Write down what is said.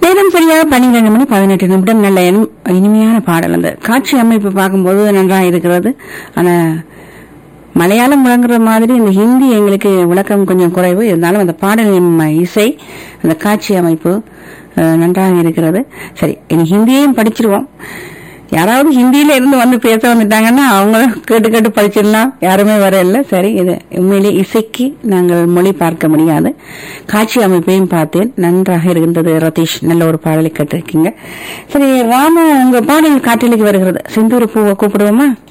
நேரம் சரியாக பன்னிரண்டு மணி பதினெட்டு நிமிடம் நல்ல இனி- இனிமையான பாடல் அந்த காட்சி அமைப்பு பார்க்கும்போது நன்றாக இருக்கிறது ஆனா மலையாளம் விளங்குற மாதிரி இந்த ஹிந்தி எங்களுக்கு விளக்கம் கொஞ்சம் குறைவு இருந்தாலும் அந்த பாடலின் ம- இசை அந்த காட்சி அமைப்பு அஹ், நன்றாக இருக்கிறது சரி இனி ஹிந்தியையும் படிச்சிருவோம் யாராவது ஹிந்தியில இருந்து வந்து பேச வந்துட்டாங்கன்னா அவங்க கேட்டு கேட்டு படிச்சிடலாம் யாருமே வர இல்லை சரி இது உண்மையிலே இசைக்கு நாங்கள் மொழி பார்க்க முடியாது காட்சி அமைப்பையும் பார்த்தேன் நன்றாக இருக்கின்றது ரதீஷ் நல்ல ஒரு பாடலை கேட்டிருக்கீங்க சரி ராம உங்க பாடல் காட்டிலுக்கு வருகிறது செந்தூர் பூவை கூப்பிடுவோமா